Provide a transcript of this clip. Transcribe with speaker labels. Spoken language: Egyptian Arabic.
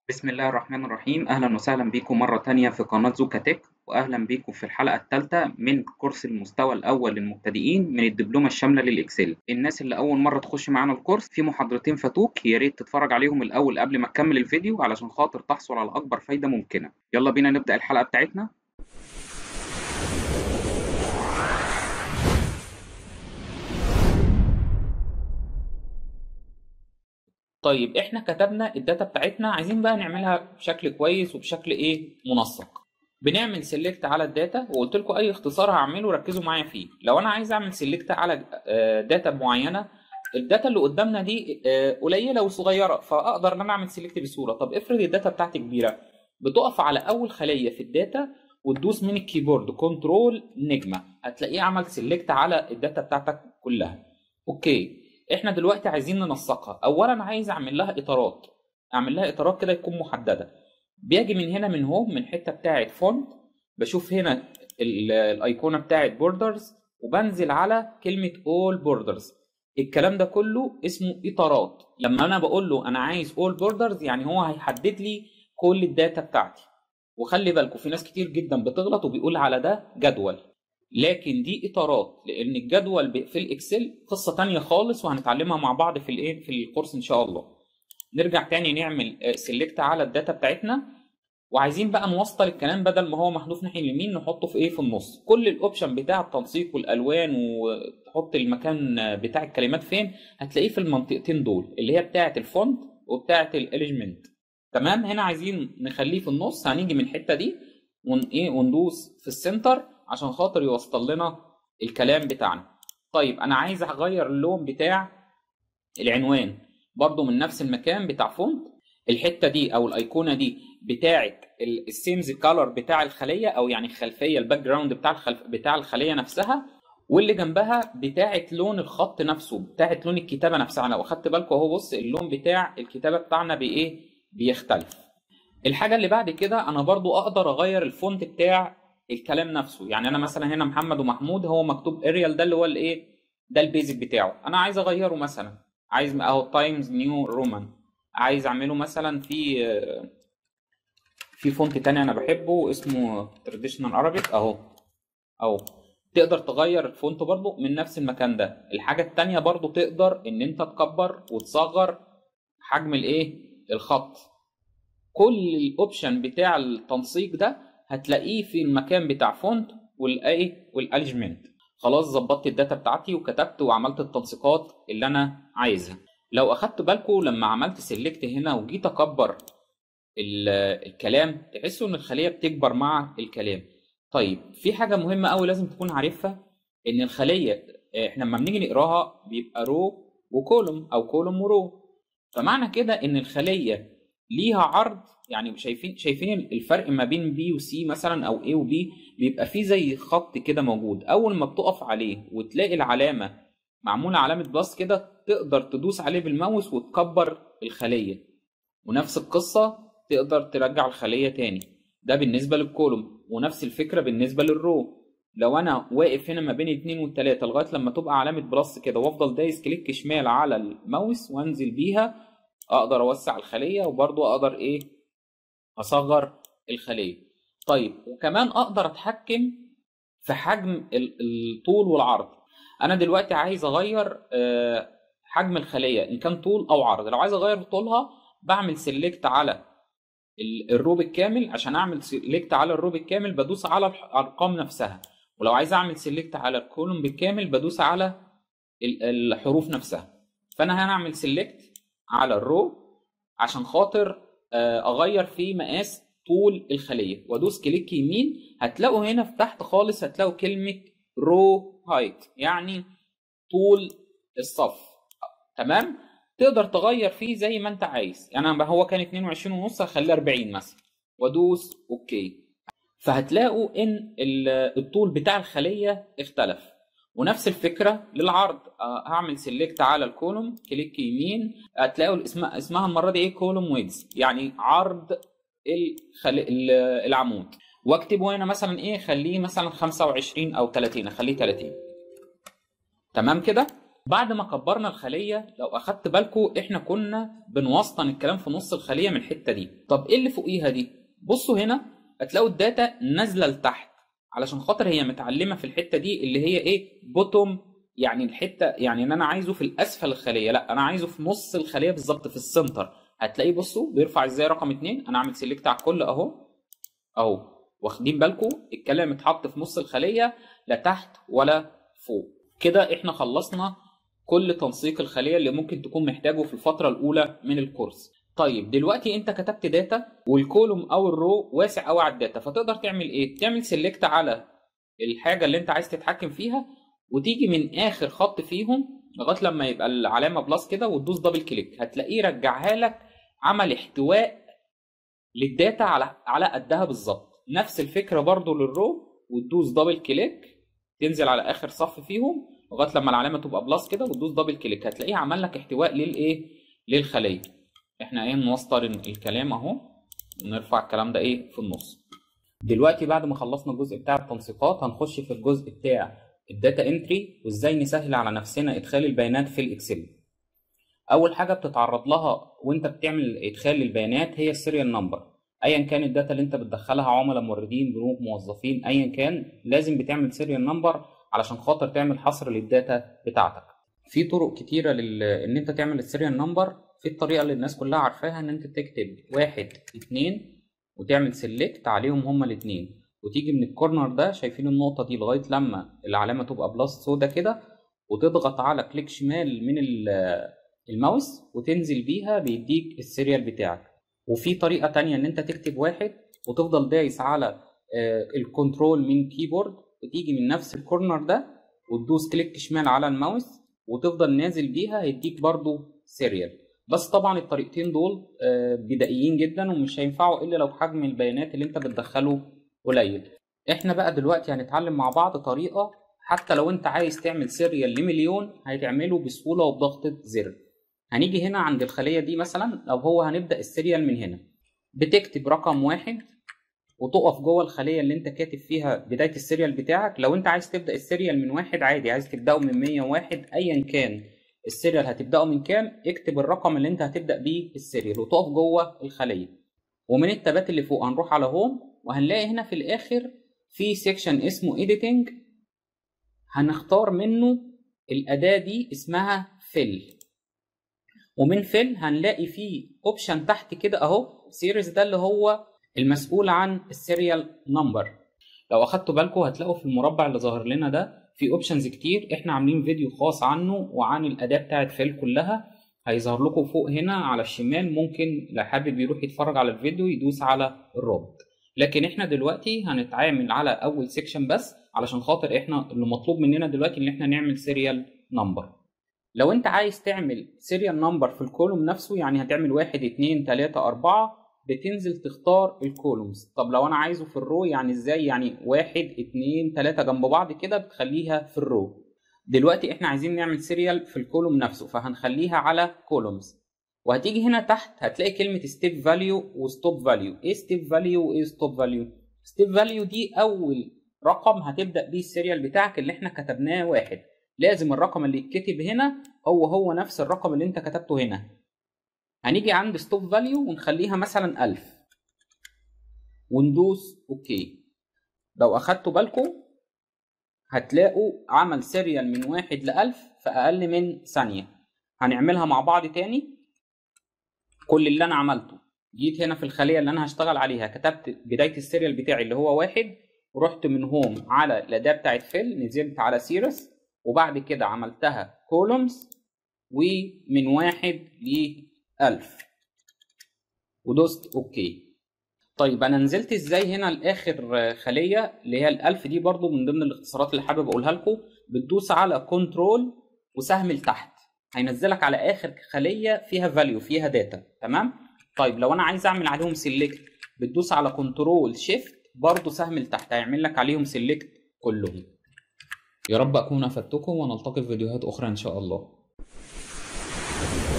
Speaker 1: بسم الله الرحمن الرحيم أهلا وسهلا بكم مرة تانية في قناة زوكا تك وأهلا بكم في الحلقة الثالثة من كورس المستوى الأول للمبتدئين من الدبلومة الشاملة للإكسل الناس اللي أول مرة تخش معانا الكورس في محاضرتين فاتوك يا ريت تتفرج عليهم الأول قبل ما تكمل الفيديو علشان خاطر تحصل على أكبر فايدة ممكنة يلا بينا نبدأ الحلقة بتاعتنا طيب احنا كتبنا الداتا بتاعتنا عايزين بقى نعملها بشكل كويس وبشكل ايه منسق بنعمل سيلكت على الداتا وقلت لكم اي اختصار هعمله ركزوا معايا فيه لو انا عايز اعمل سيلكت على داتا معينه الداتا اللي قدامنا دي قليله وصغيره فاقدر ان انا اعمل سيلكت بسهوله طب افرض الداتا بتاعتي كبيره بتقف على اول خليه في الداتا وتدوس من الكيبورد كنترول نجمه هتلاقيه عمل سيلكت على الداتا بتاعتك كلها اوكي احنا دلوقتي عايزين ننسقها اولا عايز اعمل لها اطارات اعمل لها اطارات كده يكون محدده بيجي من هنا من هوم من حته بتاعه فونت بشوف هنا الايقونه بتاعه بوردرز وبنزل على كلمه اول بوردرز الكلام ده كله اسمه اطارات لما انا بقول له انا عايز اول بوردرز يعني هو هيحدد لي كل الداتا بتاعتي وخلي بالكم في ناس كتير جدا بتغلط وبيقول على ده جدول لكن دي اطارات لان الجدول في الاكسل قصه تانية خالص وهنتعلمها مع بعض في الايه في الكورس ان شاء الله نرجع تاني نعمل سيلكت على الداتا بتاعتنا وعايزين بقى نوصل الكلام بدل ما هو محذوف ناحيه اليمين نحطه في ايه في النص كل الاوبشن بتاع التنسيق والالوان وتحط المكان بتاع الكلمات فين هتلاقيه في المنطقتين دول اللي هي بتاعه الفونت وبتاعه الاليجمنت تمام هنا عايزين نخليه في النص هنيجي من الحته دي ون ايه وندوس في السنتر عشان خاطر يوصل لنا الكلام بتاعنا طيب انا عايز اغير اللون بتاع العنوان برضو من نفس المكان بتاع فونت الحته دي او الايقونه دي بتاعه السيمز كالر بتاع الخليه او يعني الخلفيه الباك جراوند بتاع الخلف بتاع الخليه نفسها واللي جنبها بتاعه لون الخط نفسه بتاعه لون الكتابه نفسها لو اخدت بالكم اهو بص اللون بتاع الكتابه بتاعنا بايه بيختلف الحاجه اللي بعد كده انا برضو اقدر اغير الفونت بتاع الكلام نفسه يعني انا مثلا هنا محمد ومحمود هو مكتوب اريال ده اللي هو الايه ده البيزك بتاعه انا عايز اغيره مثلا عايز اهو تايمز نيو رومان عايز اعمله مثلا في في فونت تاني انا بحبه اسمه تراديشنال ارابيك اهو اهو تقدر تغير الفونت برضو من نفس المكان ده الحاجه التانية برضو تقدر ان انت تكبر وتصغر حجم الايه الخط كل الاوبشن بتاع التنسيق ده هتلاقيه في المكان بتاع فونت والايه والالجمنت خلاص ظبطت الداتا بتاعتي وكتبت وعملت التنسيقات اللي انا عايزها لو اخدت بالكم لما عملت سيلكت هنا وجيت اكبر الكلام تحسوا ان الخليه بتكبر مع الكلام طيب في حاجه مهمه قوي لازم تكون عارفها ان الخليه احنا لما بنيجي نقراها بيبقى رو وكولوم او كولوم ورو فمعنى كده ان الخليه ليها عرض يعني شايفين شايفين الفرق ما بين بي وسي مثلا او اي وبي بيبقى فيه زي خط كده موجود اول ما بتقف عليه وتلاقي العلامه معموله علامه بلس كده تقدر تدوس عليه بالماوس وتكبر الخليه ونفس القصه تقدر ترجع الخليه تاني ده بالنسبه للكولوم ونفس الفكره بالنسبه للرو لو انا واقف هنا ما بين اتنين والتلاته لغايه لما تبقى علامه بلس كده وافضل دايس كليك شمال على الماوس وانزل بيها اقدر اوسع الخليه وبرضو اقدر ايه اصغر الخليه طيب وكمان اقدر اتحكم في حجم الطول والعرض انا دلوقتي عايز اغير حجم الخليه ان كان طول او عرض لو عايز اغير طولها بعمل سيلكت على الرو بالكامل عشان اعمل سيلكت على الرو بالكامل بدوس على الارقام نفسها ولو عايز اعمل سيلكت على الكولوم بالكامل بدوس على الحروف نفسها فانا هنعمل سيلكت على الرو عشان خاطر اغير في مقاس طول الخليه وادوس كليك يمين هتلاقوا هنا في تحت خالص هتلاقوا كلمه رو هايت يعني طول الصف تمام تقدر تغير فيه زي ما انت عايز يعني هو كان 22 ونص هخليه 40 مثلا وادوس اوكي فهتلاقوا ان الطول بتاع الخليه اختلف ونفس الفكره للعرض هعمل سيلكت على الكولوم كليك يمين هتلاقوا اسمها اسمها المره دي ايه كولوم ويدز يعني عرض الخل... العمود واكتبه هنا مثلا ايه خليه مثلا 25 او 30 اخليه 30 تمام كده بعد ما كبرنا الخليه لو اخدت بالكم احنا كنا بنوسطن الكلام في نص الخليه من الحته دي طب ايه اللي فوقيها دي بصوا هنا هتلاقوا الداتا نازله لتحت علشان خاطر هي متعلمه في الحته دي اللي هي ايه بوتوم يعني الحته يعني ان انا عايزه في الاسفل الخليه لا انا عايزه في نص الخليه بالظبط في السنتر هتلاقيه بصوا بيرفع ازاي رقم اتنين انا اعمل سيلكت على الكل اهو اهو واخدين بالكم الكلام اتحط في نص الخليه لا تحت ولا فوق كده احنا خلصنا كل تنسيق الخليه اللي ممكن تكون محتاجه في الفتره الاولى من الكورس طيب دلوقتي انت كتبت داتا والكولوم او الرو واسع قوي على الداتا فتقدر تعمل ايه تعمل سيلكت على الحاجه اللي انت عايز تتحكم فيها وتيجي من اخر خط فيهم لغايه لما يبقى العلامه بلس كده وتدوس دبل كليك هتلاقيه رجعها لك عمل احتواء للداتا على على قدها بالظبط نفس الفكره برضو للرو وتدوس دبل كليك تنزل على اخر صف فيهم لغايه لما العلامه تبقى بلس كده وتدوس دبل كليك هتلاقيه عمل لك احتواء للايه للخليه احنا ايه نوسطر الكلام اهو ونرفع الكلام ده ايه في النص دلوقتي بعد ما خلصنا الجزء بتاع التنسيقات هنخش في الجزء بتاع الداتا انتري وازاي نسهل على نفسنا ادخال البيانات في الاكسل اول حاجه بتتعرض لها وانت بتعمل ادخال للبيانات هي السيريال نمبر ايا كان الداتا اللي انت بتدخلها عملاء موردين بنوك موظفين ايا كان لازم بتعمل سيريال نمبر علشان خاطر تعمل حصر للداتا بتاعتك في طرق كتيره لل... ان انت تعمل السيريال نمبر في الطريقه اللي الناس كلها عارفاها ان انت تكتب واحد اتنين وتعمل سيلكت عليهم هما الاتنين وتيجي من الكورنر ده شايفين النقطه دي لغايه لما العلامه تبقى بلس سودا كده وتضغط على كليك شمال من الماوس وتنزل بيها بيديك السيريال بتاعك وفي طريقه تانية ان انت تكتب واحد وتفضل دايس على الكنترول من كيبورد وتيجي من نفس الكورنر ده وتدوس كليك شمال على الماوس وتفضل نازل بيها هيديك برضو سيريال بس طبعا الطريقتين دول بدائيين جدا ومش هينفعوا الا لو حجم البيانات اللي انت بتدخله قليل احنا بقى دلوقتي هنتعلم مع بعض طريقه حتى لو انت عايز تعمل سيريال لمليون هتعمله بسهوله وبضغطه زر هنيجي هنا عند الخليه دي مثلا لو هو هنبدا السيريال من هنا بتكتب رقم واحد وتقف جوه الخليه اللي انت كاتب فيها بدايه السيريال بتاعك لو انت عايز تبدا السيريال من واحد عادي عايز تبداه من 101 ايا كان السيريال هتبداه من كام اكتب الرقم اللي انت هتبدا بيه السيريال وتقف جوه الخليه ومن التابات اللي فوق هنروح على هوم وهنلاقي هنا في الاخر في سيكشن اسمه editing هنختار منه الاداه دي اسمها fill ومن fill هنلاقي فيه اوبشن تحت كده اهو سيريز ده اللي هو المسؤول عن السيريال نمبر لو اخدتوا بالكم هتلاقوا في المربع اللي ظاهر لنا ده في اوبشنز كتير احنا عاملين فيديو خاص عنه وعن الاداه بتاعه فيل كلها هيظهر لكم فوق هنا على الشمال ممكن لو حابب يروح يتفرج على الفيديو يدوس على الرابط لكن احنا دلوقتي هنتعامل على اول سيكشن بس علشان خاطر احنا اللي مطلوب مننا دلوقتي ان احنا نعمل سيريال نمبر لو انت عايز تعمل سيريال نمبر في الكولوم نفسه يعني هتعمل واحد اتنين تلاتة اربعة بتنزل تختار الكولومز طب لو انا عايزه في الرو يعني ازاي يعني واحد اتنين تلاتة جنب بعض كده بتخليها في الرو دلوقتي احنا عايزين نعمل سيريال في الكولوم نفسه فهنخليها على كولومز وهتيجي هنا تحت هتلاقي كلمة ستيب فاليو وستوب فاليو ايه ستيب فاليو وايه ستوب فاليو ستيب فاليو دي اول رقم هتبدأ بيه السيريال بتاعك اللي احنا كتبناه واحد لازم الرقم اللي يتكتب هنا هو هو نفس الرقم اللي انت كتبته هنا هنيجي عند ستوب فاليو ونخليها مثلا 1000 وندوس اوكي لو اخدتوا بالكم هتلاقوا عمل سيريال من واحد لألف في أقل من ثانية هنعملها مع بعض تاني كل اللي أنا عملته جيت هنا في الخلية اللي أنا هشتغل عليها كتبت بداية السيريال بتاعي اللي هو واحد ورحت من هوم على الأداة بتاعت فيل نزلت على سيرس وبعد كده عملتها كولومز ومن واحد لألف ودوست اوكي طيب انا نزلت ازاي هنا لاخر خليه اللي هي الالف دي برضو من ضمن الاختصارات اللي حابب اقولها لكم بتدوس على كنترول وسهم لتحت هينزلك على اخر خليه فيها فاليو فيها داتا تمام طيب لو انا عايز اعمل عليهم سيلكت بتدوس على كنترول شيفت برضو سهم لتحت هيعمل لك عليهم سيلكت كلهم يا رب اكون افدتكم ونلتقي في فيديوهات اخرى ان شاء الله